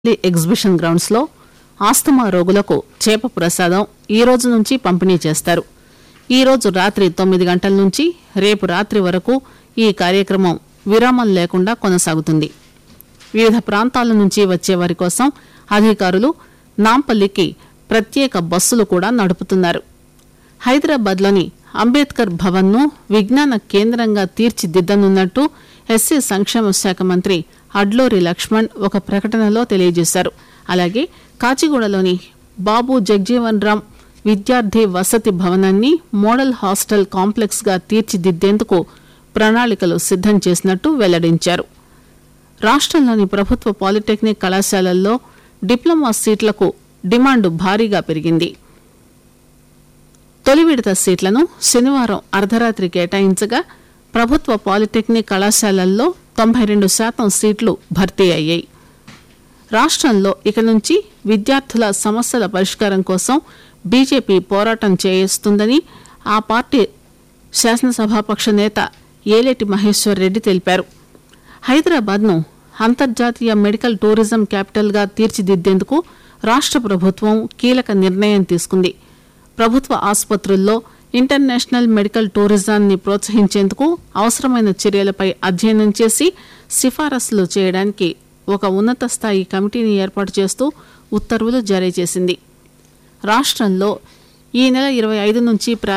Delhi exhibition grounds లో asthma రోగులకు చేప ప్రసాదం ఈ రోజు నుంచి పంపిణీ చేస్తారు ఈ రోజు రాత్రి తొమ్మిది గంటల నుంచి రేపు రాత్రి వరకు ఈ కార్యక్రమం విరామం లేకుండా కొనసాగుతుంది వివిధ ప్రాంతాల నుంచి వచ్చే వారి కోసం అధికారులు నాంపల్లికి ప్రత్యేక బస్సులు కూడా నడుపుతున్నారు హైదరాబాద్లోని అంబేద్కర్ భవన్ను విజ్ఞాన కేంద్రంగా తీర్చిదిద్దనున్నట్టు ఎస్సీ సంక్షేమ శాఖ మంత్రి అడ్లూరి లక్ష్మణ్ ఒక ప్రకటనలో తెలియజేశారు అలాగే కాచిగూడలోని బాబు జగ్జీవన్ రామ్ విద్యార్థి వసతి భవనాన్ని మోడల్ హాస్టల్ కాంప్లెక్స్ గా తీర్చిదిద్దేందుకు ప్రణాళికలు సిద్దం చేసినట్టు వెల్లడించారు రాష్ట్రంలోని ప్రభుత్వ పాలిటెక్నిక్ కళాశాలల్లో డిప్లొమా సీట్లకు డిమాండ్ భారీగా పెరిగింది తొలి విడత సీట్లను శనివారం అర్ధరాత్రి కేటాయించగా ప్రభుత్వ పాలిటెక్నిక్ కళాశాలల్లో తొంభై రెండు శాతం సీట్లు భర్తీ అయ్యాయి రాష్ట్రంలో ఇక నుంచి విద్యార్థుల సమస్యల పరిష్కారం కోసం బీజేపీ పోరాటం చేయిస్తుందని ఆ పార్టీ శాసనసభాపక్ష నేత ఏలేటి మహేశ్వర్ రెడ్డి తెలిపారు హైదరాబాద్ను అంతర్జాతీయ మెడికల్ టూరిజం క్యాపిటల్గా తీర్చిదిద్దేందుకు రాష్ట్ర ప్రభుత్వం కీలక నిర్ణయం తీసుకుంది ప్రభుత్వ ఆసుపత్రుల్లో ఇంటర్నేషనల్ మెడికల్ టూరిజాన్ని ప్రోత్సహించేందుకు అవసరమైన చర్యలపై అధ్యయనం చేసి సిఫారసులు చేయడానికి ఒక ఉన్నత స్థాయి కమిటీని ఏర్పాటు చేస్తూ ఉత్తర్వులు జారీ చేసింది రాష్ట్రంలో ఈ నెల ఇరవై ఐదు నుంచి ప్రా